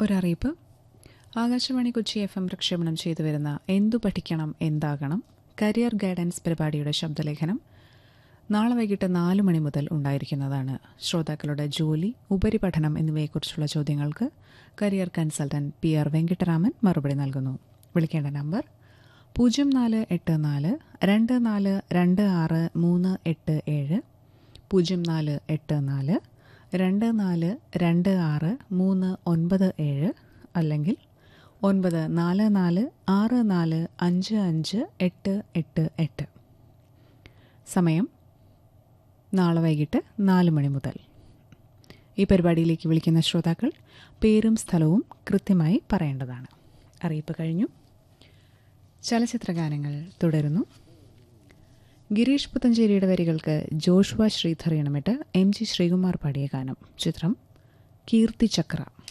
ഒരറിയിപ്പ് Akashvani Kochi F M പ്രക്ഷേപണം ചെയ്തു വരുന്ന എന്തു പഠിക്കണം എന്താകണം കരിയർ ഗൈഡൻസ് പരിപാടിയുടെ ശബ്ദലേഖനം നാളെ വൈകിട്ട് നാല് മണി മുതൽ ഉണ്ടായിരിക്കുന്നതാണ് ശ്രോതാക്കളുടെ ജോലി ഉപരിപഠനം എന്നിവയെക്കുറിച്ചുള്ള ചോദ്യങ്ങൾക്ക് career consultant P R Venkataraman മറുപടി നൽകുന്നു വിളിക്കേണ്ട നമ്പർ പൂജ്യം നാല് എട്ട് നാല് രണ്ട് നാല് രണ്ട് ആറ് മൂന്ന് എട്ട് ഏഴ് പൂജ്യം നാല് എട്ട് നാല് രണ്ട് നാല് രണ്ട് ആറ് മൂന്ന് ഒൻപത് ഏഴ് അല്ലെങ്കിൽ ഒൻപത് നാല് നാല് ആറ് നാല് അഞ്ച് അഞ്ച് എട്ട് എട്ട് എട്ട് സമയം നാളെ വൈകിട്ട് നാല് മണി മുതൽ ഈ പരിപാടിയിലേക്ക് വിളിക്കുന്ന ശ്രോതാക്കൾ പേരും സ്ഥലവും കൃത്യമായി പറയേണ്ടതാണ് അറിയിപ്പ് കഴിഞ്ഞു ചലച്ചിത്രഗാനങ്ങൾ തുടരുന്നു ഗിരീഷ് പുത്തഞ്ചേരിയുടെ വരികൾക്ക് ജോഷുവ ശ്രീധർ ഇണമിട്ട് എം ജി ശ്രീകുമാർ പാടിയ ഗാനം ചിത്രം കീർത്തിചക്ര